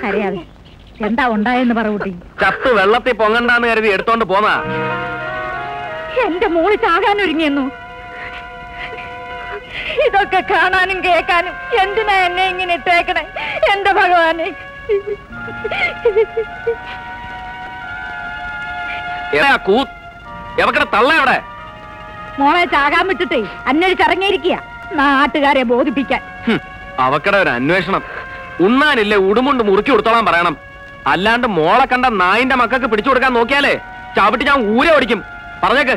കരയാതെ എന്താ ഉണ്ടായെന്ന് പറ കുട്ടി ചത്ത് വെള്ളത്തിൽ പൊങ്ങണ്ടാന്ന് കരുതി എടുത്തോണ്ട് പോന്നാ എന്റെ മോള് ചാകാൻ ഒരുങ്ങിയെന്നു ഇതൊക്കെ കാണാനും കേൾക്കാനും എന്തിനാ എന്നെ ഇങ്ങനെ ഇട്ടേക്കണേ എന്റെ ഭഗവാനെ എടാ കൂ എവക്കടെ തള്ള എവിടെ മോളെ ചാകാൻ വിട്ടിട്ടേ അന്വേഷിച്ചിറങ്ങിയിരിക്കുക നാട്ടുകാരെ ബോധിപ്പിക്കാൻ ഹും, അവക്കടെ ഒരു അന്വേഷണം ഉണ്ണാനില്ലേ ഉടുമുണ്ട് മുറുക്കി കൊടുത്തോളാൻ പറയണം അല്ലാണ്ട് മോളെ കണ്ട നായിന്റെ മക്കൾക്ക് പിടിച്ചു കൊടുക്കാൻ നോക്കിയാലേ ചവിട്ടി ഞാൻ ഊരെ ഓടിക്കും പറഞ്ഞേക്ക്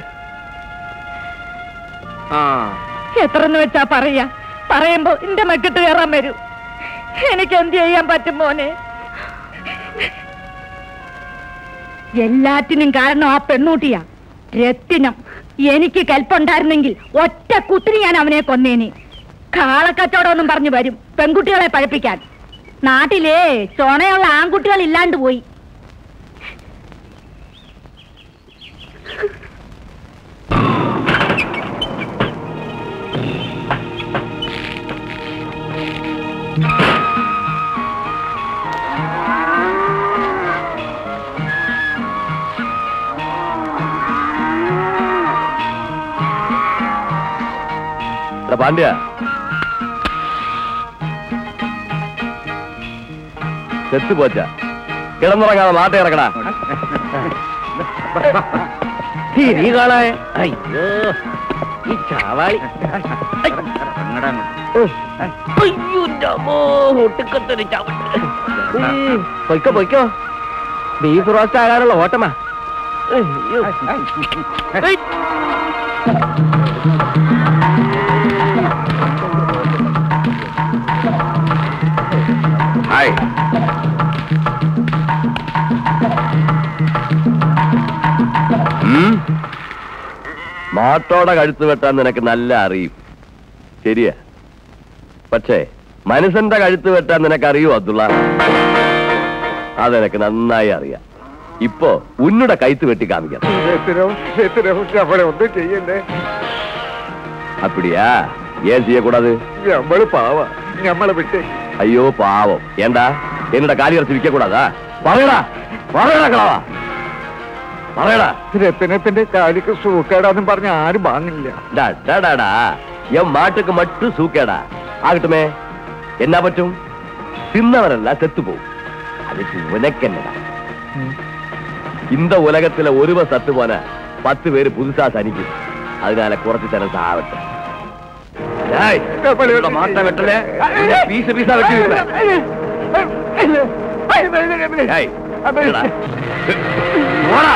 ആ എത്രന്ന് വെച്ചാ പറയാ പറയുമ്പോ എന്റെ മക്കിട്ട് കയറാൻ വരൂ എനിക്ക് എന്ത് ചെയ്യാൻ പറ്റും മോനെ എല്ലാറ്റിനും കാരണം ആ പെണ്ണൂട്ടിയാ രത്തിനം എനിക്ക് കൽപ്പുണ്ടായിരുന്നെങ്കിൽ ഒറ്റ കുത്തിരി ഞാൻ അവനെ കൊന്നേനെ കാളക്കച്ചവടമൊന്നും പറഞ്ഞു വരും പെൺകുട്ടികളെ പഴപ്പിക്കാൻ നാട്ടിലേ ചൊണയുള്ള ആൺകുട്ടികൾ ഇല്ലാണ്ട് പോയി എടാ പാണ്ഡ്യ സെത്ത് പോച്ച കിടന്നുറങ്ങാതെ നാട്ടെ ഇറക്കടാ നീ കാണാൻ അയ്യോ ഈ ചാവാളി പൊയ്ക്കോ പൊയ്ക്കോ ബീഫ് റോസ്റ്റ് ആകാനുള്ള ഓട്ടമാ അയ്യോ. ഏയ്. ഹായ് മാട്ടോടെ കഴുത്ത് വെട്ടാൻ നിനക്ക് നല്ല അറിയും ശരിയാ പക്ഷേ മനുഷ്യന്റെ കഴുത്ത് വെട്ടാൻ നിനക്ക് അറിയൂ അബ്ദുള്ള അതെനിക്ക് നന്നായി അറിയാം ഇപ്പോ ഉന്നുടെ കഴുത്ത് വെട്ടി കാണിക്കാം നമ്മളെ ഒന്നും ചെയ്യണ്ടേ അപ്പിടിയാ ഏൻ ചെയ്യക്കൂടാது നമ്മള് പാവ നമ്മളെ വിട്ടേ ஐயோ பாவம் ஏண்டா என்னோட காலியரசு விற்க கூடாதா പറയടാ പറയടാ കളവാ പറയടാ രത്തിനത്തിന്റെ കാലിക്ക് സൂക്കേടാന്നും പറഞ്ഞ ആരും വാങ്ങില്ല டா, டா, டா, டா. என் மாட்டுக்கு மட்டும் சூக்கேடா ஆகட்டுமே என்ன பற்றும் தின்னவரெல்லாம் செத்து போகும் அதுக்கு உனக்கு என்னடா இந்த உலகத்துல ஒருவன் சத்து போன பத்து பேரு புதுசா சனிக்கும் அதனால குறைச்சு தரம் சாவட்டும் டேய், இவரோட மாட்டை வெட்டல பீஸ் பீஸா வெட்டி விடுறேன். டேய், என்னடா? போடா.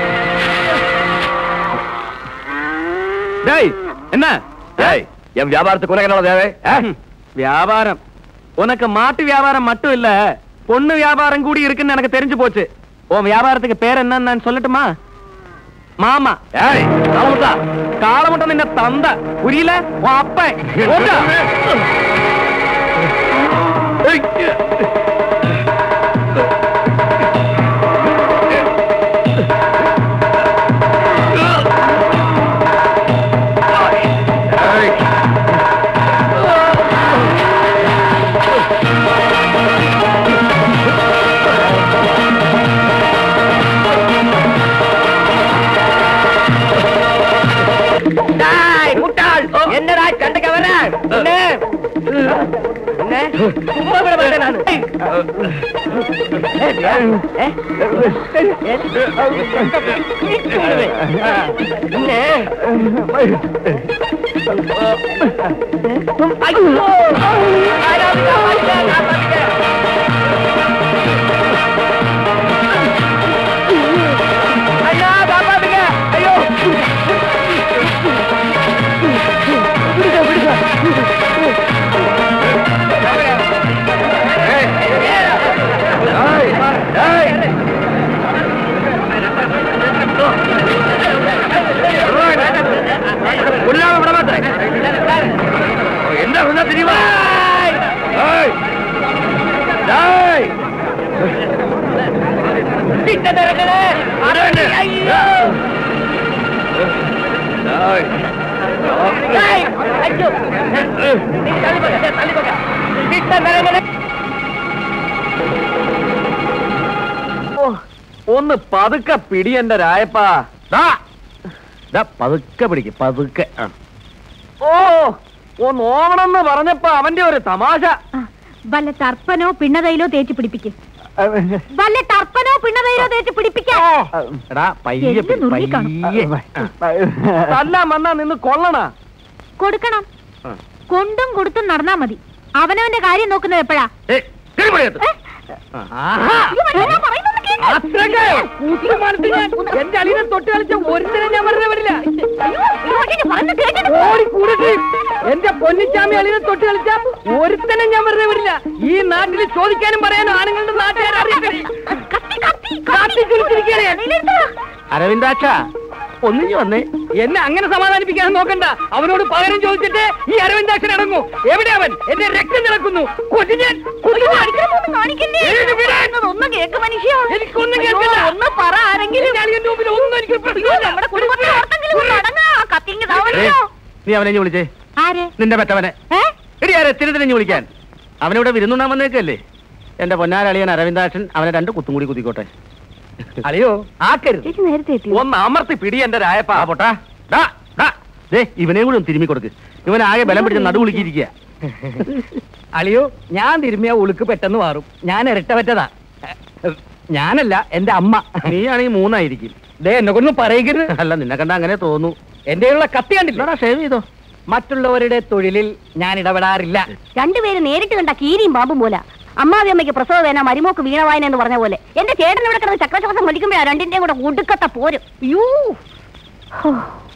டேய் என்ன டேய் என் வியாபாரத்துக்கு உனக்கு என்னோட தேவை ஆ? வியாபாரம் உனக்கு மாட்டு வியாபாரம் மட்டும் இல்ல பொண்ணு வியாபாரம் கூடி இருக்குன்னு எனக்கு தெரிஞ்சு போச்சு உன் வியாபாரத்துக்கு பேர் என்னன்னு நான் சொல்லட்டுமா மாமா ஏய் தலைமுட்டா காலமுட்ட நின்ன தந்த புரியல உன் அப்பன் ஓட்டா. என்னடா கண்டுக்க வர என்ன என்ன சும்மா விட மாட்டேன் நானு ஐயோ ஆராதிக்கா, ஐயா, காப்பாத்துங்க. ஐயா காப்பாத்துங்க ஐயோ விடுங்க விடுங்க கொல்லாம விட மாட்டேன் என்ன சொன்னா தெரியுமா ஏய். டேய். திட்ட திறக்கல ஐயோ டேய். டேய், ஐயோ நீ தள்ளி போங்க தள்ளி போங்க திட்ட திறக்கல ഒന്ന് പതുക്കെ പിടി എന്റെ രായപ്പാ ദാ, ദാ പതുക്കെ പിടിക്ക് പതുക്കെ ആ. ഓ ഒന്ന് ഓവണമെന്ന് പറഞ്ഞപ്പോ അവന്റെ ഒരു തമാശ ആ, വല്ല തർപ്പനോ പിണ്ണതയിലോ തേച്ച് പിടിപ്പിക്കും വല്ല തർപ്പനോ പിണ്ണതയിലോ തേച്ച് പിടിപ്പിക്കാം എടാ പയ്യെ എന്ത് പിടി, നുറുക്കിക്കാണും? പയ്യെ ആ. തല്ലാൻ വന്നാ നിന്ന് കൊള്ളണ കൊടുക്കണം ആ. കൊണ്ടും കൊടുത്തും നടന്നാ മതി അവനവന്റെ കാര്യം നോക്കുന്നത് എപ്പോഴാ ഏയ്, കേറി പോയത്. ആഹാ. എന്റെ അളിയനെ തൊട്ട് കളിച്ച ഒരുത്തരം ഞാൻ വെറുതെ വിടില്ല കേട്ടിട്ട് ഓടി കൂടിട്ട് എന്റെ പൊന്നിച്ചാമി അളിയനെ തൊട്ട് കളിച്ച ഒരുത്തനെ ഞാൻ വെറുതെ വിടില്ല ഈ നാട്ടിൽ ചോദിക്കാനും പറയാനും ആണുങ്ങളുടെ നാട്ടുകാർ അറിയത്തില്ല കത്തി, കത്തി, കാട്ടി ചുരുക്കിയിരിക്കുകയാണ് ഞാൻ. വെളിയിലെടുത്തോ? അരവിന്ദാക്ഷ ഒന്നിഞ്ഞു വന്നേ എന്നെ അങ്ങനെ സമാധാനിപ്പിക്കാൻ നോക്കണ്ട അവനോട് പകരം ചോദിച്ചിട്ട് ഈ അരവിന്ദാക്ഷൻ അടങ്ങൂ എവിടെ അവൻ എന്റെ രക്തം നടക്കുന്നു കൊച്ചു ഞാൻ കൊന്നു ഞാൻ. അടിക്കാനൊന്നും കാണിക്കല്ലേ? എഴുതി വിടാൻ. ഒന്ന് കേക്ക് മനുഷ്യ എനിക്കൊന്നും കേൾക്കില്ല. ഒന്ന് പറ ആരെങ്കിലും എന്റെ അളിയന്റെ മുമ്പിൽ ഒന്നും എനിക്ക് പ്രശ്നമില്ല. നമ്മുടെ കുടുംബത്തെ ഓർത്തെങ്കിലും ഒന്ന് അടങ്ങാ. കത്തിങ്ങ് താവടിയോ? നീ അവനെ ഇഞ്ഞ് വിളിച്ചേ ആര് നിന്റെ പെറ്റവനെ ഏ എടി ആരെ തിരിഞ്ഞു വിളിക്കാൻ അവനിവിടെ വിരുന്നുണ്ണാൻ വന്നേക്കല്ലേ എന്റെ പൊന്നാരളിയൻ അരവിന്ദാക്ഷൻ അവനെ രണ്ട് കുത്തും കൂടി കുത്തിക്കോട്ടെ അളിയോ ആക്കരുത് ചേച്ചി നേരത്തെ എത്തി ഒന്ന് അമർത്തി പിടി എന്റെ രായപ്പാ ആ പൊട്ടാ ഡാ, ഡാ. ദേ ഇവനെയും കൂടി ഒന്ന് തിരുമ്മി കൊടുക്ക് ഇവൻ ആകെ ബലം പിടിച്ച് നടുവുളുക്കിയിരിക്കുക അളിയോ ഞാൻ തിരുമ്മിയ ഉളുക്ക് പെട്ടെന്ന് മാറും ഞാൻ ഇരട്ട പറ്റതാ ഞാനല്ല എന്റെ അമ്മ നീയാണെങ്കിൽ മൂന്നായിരിക്കും ദേ എന്നെ കൊണ്ടൊന്നും പറയരുത് അല്ല നിന്നെ കണ്ട അങ്ങനെ തോന്നു എന്റെ ഉള്ള കത്തി കണ്ടില്ല ഇല്ലടാ ഷേവ് ചെയ്തോ മറ്റുള്ളവരുടെ തൊഴിലിൽ ഞാൻ ഇടപെടാറില്ല രണ്ടുപേര് നേരിട്ട് കണ്ട കീരിയും പാമ്പും പോലെ അമ്മാവി അമ്മയ്ക്ക് പ്രസവ വേന മരുമോക്ക് വീണവായന എന്ന് പറഞ്ഞ പോലെ എന്റെ ചേട്ടൻ ഇവിടെ കിടന്ന് ചക്രശ്വാസം വലിക്കുമ്പോഴാ രണ്ടിന്റെയും കൂടെ ഒടുക്കത്തെ പോരും അയ്യോ ഹോ.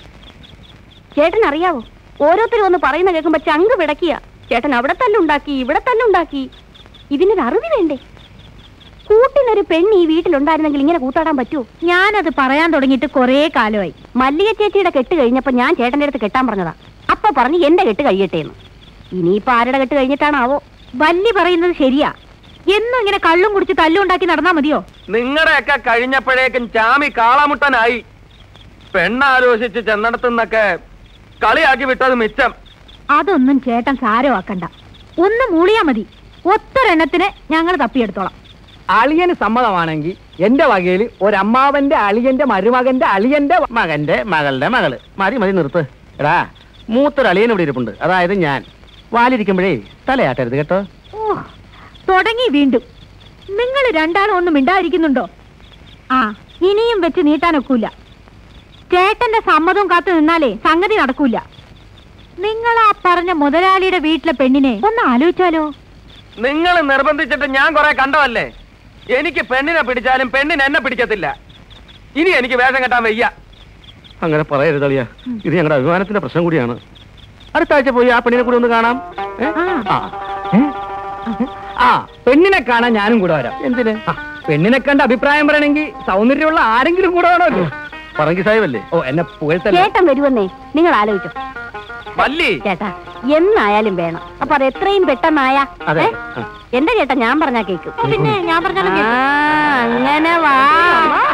ചേട്ടൻ അറിയാവോ ഓരോരുത്തരും ഒന്ന് പറയുന്ന കേൾക്കുമ്പോ ചങ്ക് പിടക്കിയ ചേട്ടൻ അവിടെ തല്ലുണ്ടാക്കി ഇവിടെ തല്ലുണ്ടാക്കി ഇതിനൊരു അറിവ് വേണ്ടേ കൂട്ടിനൊരു പെണ്ണ് ഈ വീട്ടിലുണ്ടായിരുന്നെങ്കിൽ ഇങ്ങനെ കൂത്താടാൻ പറ്റുമോ ഞാനത് പറയാൻ തുടങ്ങിയിട്ട് കൊറേ കാലമായി മല്ലിക ചേച്ചിയുടെ കെട്ട് കഴിഞ്ഞപ്പോ ഞാൻ ചേട്ടന്റെ അടുത്ത് കെട്ടാൻ പറഞ്ഞതാ അപ്പൊ പറഞ്ഞു എന്റെ കെട്ട് കഴിയട്ടെ എന്ന് ഇനിയിപ്പോ ആരുടെ കെട്ട് കഴിഞ്ഞിട്ടാണാവോ വല്ലി പറയുന്നത് ശരിയാ എന്നും ഇങ്ങനെ കള്ളും കുടിച്ച് തല്ലും ഉണ്ടാക്കി നടന്നാ മതിയോ നിങ്ങളുടെയൊക്കെ കഴിഞ്ഞപ്പോഴേക്കും ചാമി കാളമുട്ടനായി പെണ്ണാലോചിച്ച് ചെന്നിടത്തുനിന്നൊക്കെ കളിയാക്കി വിട്ടത് മിച്ചം അതൊന്നും ചേട്ടൻ സാരമാക്കണ്ട ഒന്ന് മൂളിയാ മതി ഒത്തൊരെണ്ണത്തിന് ഞങ്ങൾ തപ്പിയെടുത്തോളാം അളിയന് സമ്മതമാണെങ്കിൽ എന്റെ വകയിൽ ഒരമ്മാവന്റെ അളിയന്റെ മരുമകന്റെ അളിയന്റെ വ- മകന്റെ മകളുടെ മകള് മതി മതി നിർത്ത് എടാ മൂത്തൊരളിയൻ ഇവിടെ ഇരിപ്പുണ്ട് അതായത് ഞാൻ വാലിരിക്കുമ്പോഴേ തലയാട്ടരുത് കേട്ടോ ഓ തുടങ്ങി വീണ്ടും നിങ്ങൾ രണ്ടാളും ഒന്നും മിണ്ടാതിരിക്കുന്നുണ്ടോ ആ ഇനിയും വെച്ച് നീട്ടാനൊക്കൂല ചേട്ടന്റെ സമ്മതവും കാത്തു നിന്നാലേ സംഗതി നടക്കൂല നിങ്ങൾ ആ പറഞ്ഞ മുതലാളിയുടെ വീട്ടിലെ പെണ്ണിനെ ഒന്ന് ആലോചിച്ചാലോ നിങ്ങൾ നിർബന്ധിച്ചിട്ട് ഞാൻ കുറെ കണ്ടതല്ലേ എനിക്ക് പെണ്ണിനെ പിടിച്ചാലും പെണ്ണിന് എന്നെ പിടിക്കത്തില്ല ഇനി എനിക്ക് വേഷം കെട്ടാൻ വയ്യ അങ്ങനെ പറയരുത് അളിയ ഇത് ഞങ്ങളുടെ അഭിമാനത്തിന്റെ പ്രശ്നം കൂടിയാണ് അടുത്ത ആഴ്ച പോയി ആ പെണ്ണിനെ കൂടി ഒന്ന് കാണാം ഏ? ആ ആ ആ പെണ്ണിനെ കാണാൻ ഞാനും കൂടെ വരാം എന്തിന് ആ, പെണ്ണിനെ കണ്ട് അഭിപ്രായം പറയണമെങ്കിൽ സൗന്ദര്യമുള്ള ആരെങ്കിലും കൂടെ വേണമല്ലോ പറങ്കി സാഹിബല്ലേ ഓ എന്നെ പുകഴ്ത്തല്ലേ ചേട്ടൻ വരുമെന്നേ നിങ്ങൾ ആലോചിച്ചോ മല്ലി ചേട്ടാ എന്നായാലും വേണം അപ്പൊ അത് എത്രയും പെട്ടെന്നായ അതെ ഏ? ആ. എന്റെ ചേട്ടാ ഞാൻ പറഞ്ഞാ കേക്കും പിന്നെ ഞാൻ പറഞ്ഞാലും ആ, അങ്ങനെ വാ